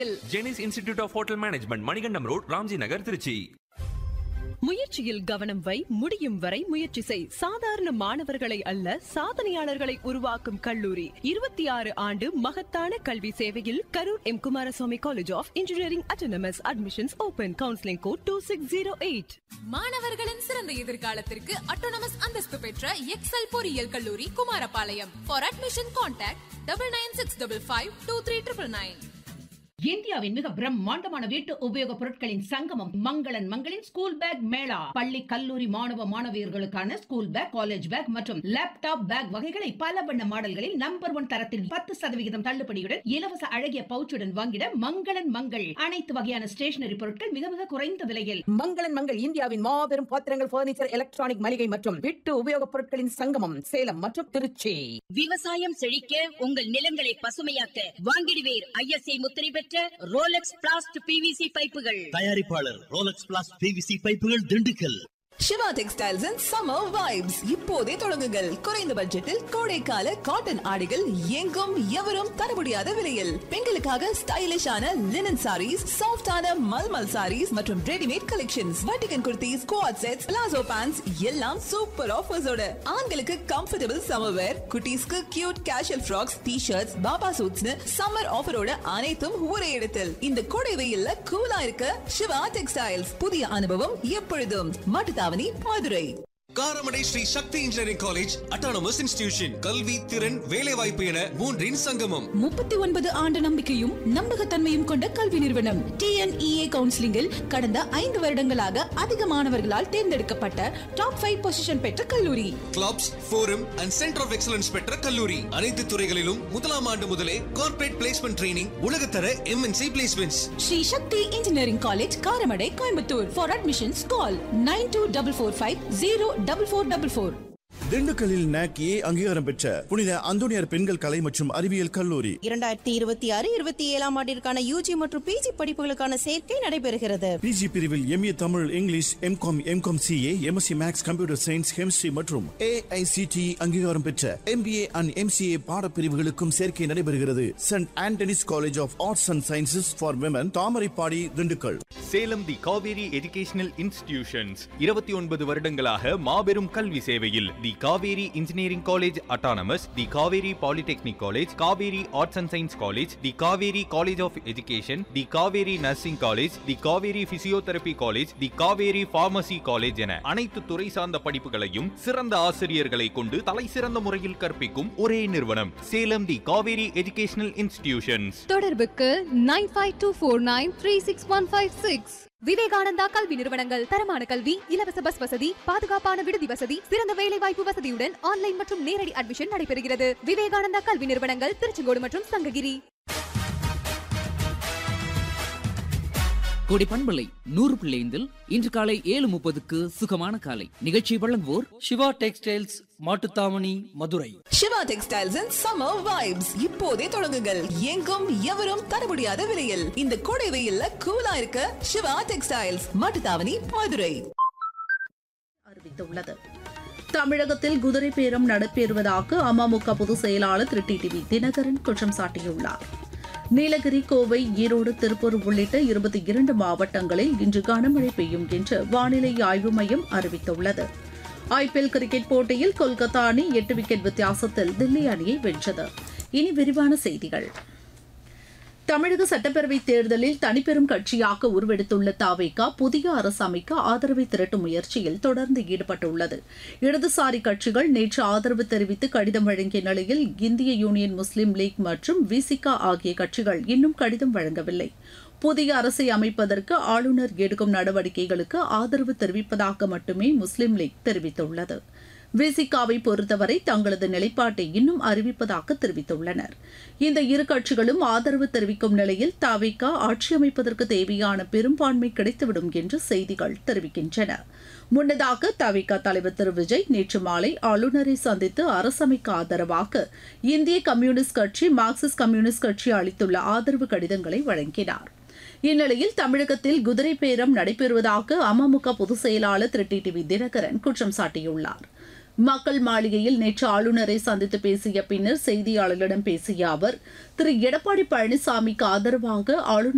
ஜெனிஸ் institute of hotel management Manikandam road Ramji Nagar Trichy முயற்சியில் கவனம் வை முடியும் வரை முயற்சி செய் சாதாரண மாணவர்களை அல்ல சாதனையாளர்களை உருவாக்கும் கல்லூரி இருபத்தி ஆறு ஆண்டு மகத்தான கல்வி சேவையில் Karur M Kumaraswamy college of engineering autonomous admissions open counselling code two six zero eight மாணவர்களின் சிறந்த எதிர்காலத்திற்கு அட்டோனமஸ் அந்தஸ்து பெற்ற எக்ஸல் பொறியியல் கல்லூரி Kumarapalayam for admission contact double nine six double five two three triple nine இந்தியாவின் மிக பிரம்மாண்டமான வீட்டு உபயோகப் பொருட்களின் சங்கமம் மங்களன் மங்களின் ஸ்கூல் பேக் மேளா பள்ளி கல்லூரி மாணவ மாணவியர்களுக்கான ஸ்கூல் பேக் காலேஜ் பேக் மற்றும் லேப்டாப் பேக் வகைகளை பல வண்ண மாடல்களில் நம்பர் ஒன் தரத்தில் பத்து சதவிகிதம் தள்ளுபடியுடன் இலவச அழகிய பவுச்சுடன் வாங்கிட மங்களன் மங்கள் அனைத்து வகையான ஸ்டேஷனரி பொருட்கள் மிக மிக குறைந்த விலையில் மங்களன் மங்கள் இந்தியாவின் மாபெரும் பாத்திரங்கள் பர்னிச்சர் எலக்ட்ரானிக் மளிகை மற்றும் வீட்டு உபயோகப் பொருட்களின் சங்கமம் சேலம் மற்றும் திருச்சி விவசாயம் செழிக்க உங்கள் நிலங்களை பசுமையாக்க வாங்கிடுவேர் ஐஎஸ்ஐ முத்திரை பெற்ற ரோலக்ஸ் பிளாஸ்ட் பிவிசி பைப்புகள் தயாரிப்பாளர் ரோலக்ஸ் பிளாஸ் பிவிசி பைப்புகள் Dindigul Siva textiles and summer vibes இப்போதே தொடங்குங்கள் குறைந்த பட்ஜெட்டில் கோடைக்கால காட்டன் ஆடைகள் எங்கும் எவரும் தர முடியாத விலையில் பெண்களுக்காக ஸ்டைலிஷான லினன் சாரீஸ் சாஃப்டான மல்மல் சாரீஸ் மற்றும் ரெடிமேட் கலெக்ஷன்ஸ் வட்டிகன் kurtis co-ord sets palazzo pants எல்லாம் சூப்பர் ஆஃபர்ஸோட ஆண்களுக்கு கம்ஃபர்டபுள் சம்மர் வேர் குட்டீஸ்க்கு cute casual frocks T shirts baba சூட்ஸ்னு சம்மர் ஆஃபரோட அனைத்தும் ஒரே இடத்தில் இந்த கோடை வெயில்ல கூலா இருக்க சிவா டெக்ஸ்டைல்ஸ் புதிய அனுபவம் எப்பொழுதும் Mattuthavani Madurai Karamadai Sri Sakthi engineering college autonomous institution கல்வி திறன் வேலைவாய்ப்பு என மூன்றின் சங்கமம் முப்பத்தி ஒன்பது ஆண்டு நம்பிக்கையும் நம்பகத்தன்மையும் கொண்ட கல்வி நிறுவனம் டிஎன்இஏ கவுன்சிலிங்கில் கடந்த ஐந்து வருடங்களாக அதிக மாணவர்களால் தேர்ந்தெடுக்கப்பட்ட டாப் ஃபைவ் பொசிஷன் பெற்ற கல்லூரி clubs forum and centre of excellence பெற்ற கல்லூரி அனைத்து துறைகளிலும் முதலாம் ஆண்டு முதலே கார்ப்பரேட் பிளேஸ்மெண்ட் ட்ரைனிங் உலகத்தர MNC placements Sri Sakthi engineering college Karamadai Coimbatore for admissions call nine two double four five zero double four double four திண்டுக்கல்லில் நாக் ஏ அங்கீகாரம் பெற்ற புனித அந்தோனியார் பெண்கள் கலை மற்றும் அறிவியல் கல்லூரி இரண்டாயிரத்தி இருபத்தி ஆறு இருபத்தி ஏழாம் ஆண்டிற்கான யூஜி மற்றும் பிஜி படிப்புகளுக்கான சேர்க்கை நடைபெறுகிறது பிஜி பிரிவில் MA Tamil English MCom MCom CA MSc maths computer science chemistry மற்றும் ஏஐசிடி அங்கீகாரம் பெற்ற எம்பிஏ அண்ட் எம்சிஏ பாடப்பிரிவுகளுக்கும் சேர்க்கை நடைபெறுகிறது St Antony's college of arts and sciences for women Thamaraipadi Dindigul Salem the Kaveri educational institutions இருபத்தி ஒன்பது வருடங்களாக மாபெரும் கல்வி சேவையில் the Kaveri engineering college autonomous the Kaveri polytechnic college Kaveri arts and science college the Kaveri college of education the Kaveri nursing college the Kaveri physiotherapy college the Kaveri pharmacy college என அனைத்து துறை சார்ந்த படிப்புகளையும் சிறந்த ஆசிரியர்களை கொண்டு தலை சிறந்த முறையில் கற்பிக்கும் ஒரே நிறுவனம் Salem the Kaveri educational institutions தொடர்புக்கு nine five two four nine three six one five six Vivekananda கல்வி நிறுவனங்கள் தரமான கல்வி இலவச பஸ் வசதி பாதுகாப்பான விடுதி வசதி சிறந்த வேலை வாய்ப்பு வசதியுடன் ஆன்லைன் மற்றும் நேரடி அட்மிஷன் நடைபெறுகிறது விவேகானந்தா கல்வி நிறுவனங்கள் திருச்செங்கோடு மற்றும் சங்ககிரி கோடி பண்பலை நூறு பிள்ளைந்தில் இன்று காலை ஏழு முப்பதுக்கு சுகமான காலை நிகழ்ச்சி வழங்குவோர் Siva textiles Mattuthavani Madurai Siva textiles and summer vibes இப்போதே தொடங்குங்கள் எங்கும் எவரும் தர முடியாத விலையில் இந்த கோடை வெயில்ல கூலா இருக்க சிவா டெக்ஸ்டைல்ஸ் மட்டுத்தாவணி மதுரை அறிவித்துள்ளது தமிழகத்தில் குதிரை பேரம் நடைபெறுவதாக அமமுக பொதுச் செயலாளர் திரு டிடிவி தினகரன் குற்றம் சாட்டியுள்ளார் நீலகிரி கோவை ஈரோடு திருப்பூர் உள்ளிட்ட இருபத்தி இரண்டு மாவட்டங்களில் இன்று கனமழை பெய்யும் என்று வானிலை ஆய்வு மையம் அறிவித்துள்ளது ஐபிஎல் கிரிக்கெட் போட்டியில் கொல்கத்தா அணி எட்டு விக்கெட் வித்தியாசத்தில் தில்லி அணியை வென்றது இனி விரிவான செய்திகள் தமிழக சட்டப்பேரவை தேர்தலில் தனிப்பெரும் கட்சியாக உருவெடுத்துள்ள தாவேகா புதிய அரசு அமைக்க ஆதரவை திரட்டும் முயற்சியில் தொடர்ந்து ஈடுபட்டுள்ளது இடதுசாரி கட்சிகள் நேற்று ஆதரவு தெரிவித்து கடிதம் வழங்கிய நிலையில் இந்திய யூனியன் முஸ்லீம் லீக் மற்றும் விசிகா ஆகிய கட்சிகள் இன்னும் கடிதம் வழங்கவில்லை புதிய அரசை அமைப்பதற்கு ஆளுநர் எடுக்கும் நடவடிக்கைகளுக்கு ஆதரவு தெரிவிப்பதாக மட்டுமே முஸ்லீம் லீக் தெரிவித்துள்ளது விசிகாவை பொறுத்தவரை தங்களது நிலைப்பாட்டை இன்னும் அறிவிப்பதாக தெரிவித்துள்ளனர் இந்த இரு கட்சிகளும் ஆதரவு தெரிவிக்கும் நிலையில் தாவிகா ஆட்சி அமைப்பதற்கு தேவையான பெரும்பான்மை கிடைத்துவிடும் என்று செய்திகள் தெரிவிக்கின்றன முன்னதாக தவிக தலைவர் திரு விஜய் நேற்று மாலை ஆளுநரை சந்தித்து அரசமைக்க ஆதரவாக இந்திய கம்யூனிஸ்ட் கட்சி மார்க்சிஸ்ட் கம்யூனிஸ்ட் கட்சி அளித்துள்ள ஆதரவு கடிதங்களை வழங்கினார் இந்நிலையில் தமிழகத்தில் குதிரை பேரம் நடைபெறுவதாக அமமுக பொதுச் செயலாளர் திரு டி டிவி தினகரன் குற்றம் சாட்டியுள்ளார் மக்கள் மாளிகையில் நேற்று ஆளுநரை சந்தித்து பேசிய பின்னர் செய்தியாளர்களிடம் பேசிய அவர் திரு எடப்பாடி பழனிசாமிக்கு ஆதரவாக ஆளுநர்